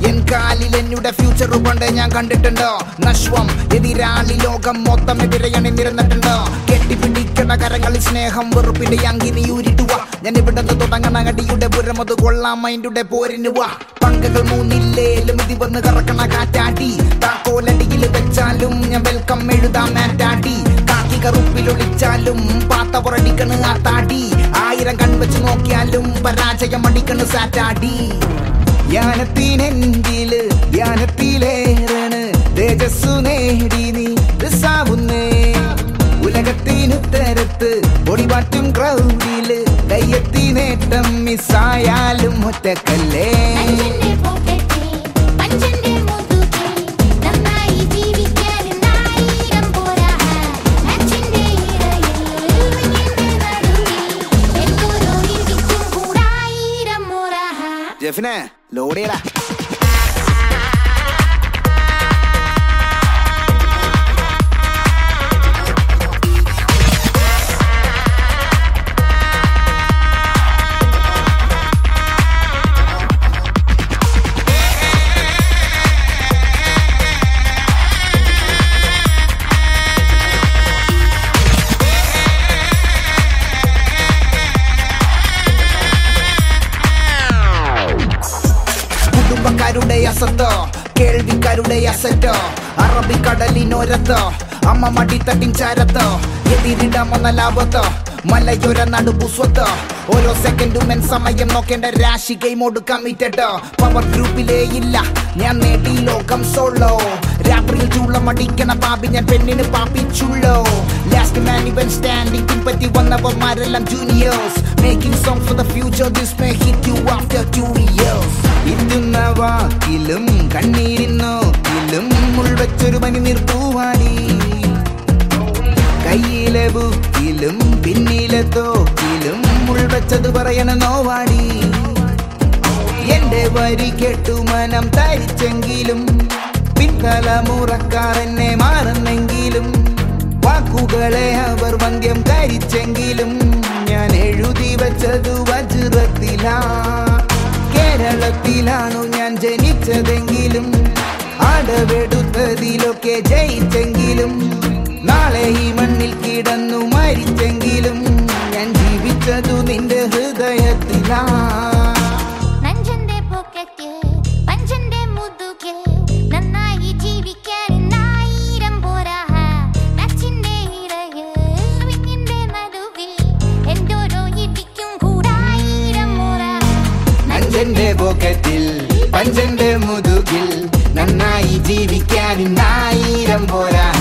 N കാലിൽ എന്നുടെ future കൊണ്ട് ഞാൻ കണ്ടിട്ടുണ്ടോ നശ്വം എതിരാളി ലോകം മൊത്തം എതിരെയാണ് നിരന്നിട്ടുണ്ടോ കെട്ടിപ്പിടിക്കണ കരങ്ങളിൽ സ്നേഹം വെറുപ്പിന്റെ അങ്കിനി ഊരിട്ടുവാ ഞാൻ ഇവിടെ തുടങ്ങണ അടിയുടെ പുരം അത് കൊള്ളാം മൈൻഡുടെ പോരിന് വാ പങ്കകൾ മൂന്നില്ലേലും ഇത് വന്ന് കറക്കണ കാറ്റാടി താക്കോലടിയിൽ വെച്ചാലും ഞാൻ വെൽക്കം എഴുതാം മാറ്റാടി കാക്കി കറുപ്പിലൊളിച്ചാലും പാത്ത പുറടിക്കണ് ആത്താടി ആയിരം കൺവെച്ച് നോക്കിയാലും പരാജയം അടിക്കണ് സാറ്റാടി ധ്യാനത്തിനെങ്കില് ധ്യാനത്തിലേറണ് തേജസ്സു നേടി നീ റിസാവുന്നേ ഉലകത്തിനുത്തരത്ത് പൊടിപാറ്റും ക്രൗഡില് കയ്യെത്തി നേട്ടം മിസ്സായാലും ഒറ്റക്കല്ലേ പഞ്ചന്റെ പോക്കറ്റിൽ പഞ്ചന്റെ മുതുകിൽ നന്നായി ജീവിക്കാൻ ആയിരം പോരാ അച്ഛന്റെ ഇറയിൽ വിങ്ങിന്റെ നടുവിൽ എന്തോരോ ഇടിക്കും കൂടായിരം മോറാ ജെഫിനെ ലോഡ് ചെയ്യടാ കുടുംബക്കാരുടെ അസത്തോ കേൾവിക്കാരുടെ അസറ്റോ അറബിക്കടലിനോരത്തോ അമ്മ മടിത്തട്ടിൻ ചാരത്തോ എതിരിടാമെന്ന ലാഭത്തോ മലയോര നടുപുസ്വത്തോ ഓരോ സെക്കൻഡും എൻ സമയം നോക്കേണ്ട രാശി ഗെയിമോട് കമ്മിറ്റഡോ പവർ ഗ്രൂപ്പിലേ ഇല്ല ഞാൻ നേടി ലോകം സോളോ രാത്രിയിൽ ചൂളം അടിക്കണ പാപ്പി ഞാൻ പെണ്ണിന് പാപ്പിച്ചുള്ളോ ലാസ്റ്റ് മാൻ ഇവൻ സ്റ്റാൻഡിംഗ് പിൻപറ്റി വന്നവന്മാരെല്ലാം juniors making song for the future this may hit you after two years ഇരുന്ന വാക്കിലും കണ്ണീരിൻ നോക്കിലും മുൾവെച്ചൊരു പനി നിർത്തൂവാടി കയ്യിലെ ബുക്കിലും പിന്നിലെ തോക്കിലും മുൾവെച്ചത് പറയണ നോവാടി എന്റെ വരി കേട്ടു മനം തരിച്ചെങ്കിലും പിൻതലമുറക്കാർ എന്നെ മാറുന്നെങ്കിലും വാക്കുകളെ അവർ വന്ധ്യം കരിച്ചെങ്കിലും ഞാൻ എഴുതി വെച്ചത് വജ്രത്തിലാ കേരളത്തിലാണു ഞാൻ ജനിച്ചതെങ്കിലും അടവെടുത്തതിലൊക്കെ ജയിച്ചെങ്കിലും നാളെ ഈ മണ്ണിൽ കിടന്നു മരിച്ചെങ്കിലും ഞാൻ ജീവിച്ചതു നിന്റെ ഹൃദയത്തിലാ നഞ്ചന്റെ പോക്കറ്റിൽ പഞ്ചന്റെ മുതുകിൽ നന്നായി ജീവിക്കാൻ ആയിരം പോരാ അച്ഛന്റെ ഇറയിൽ വിങ്ങിന്റെ നടുവിൽ എന്തോരോ ഇടിക്കും കൂടായിരം മോറാ അഞ്ചന്റെ പോക്കറ്റിൽ പഞ്ചന്റെ മുതുകിൽ നന്നായി ജീവിക്കാൻ ഇന്നായിരം പോരാ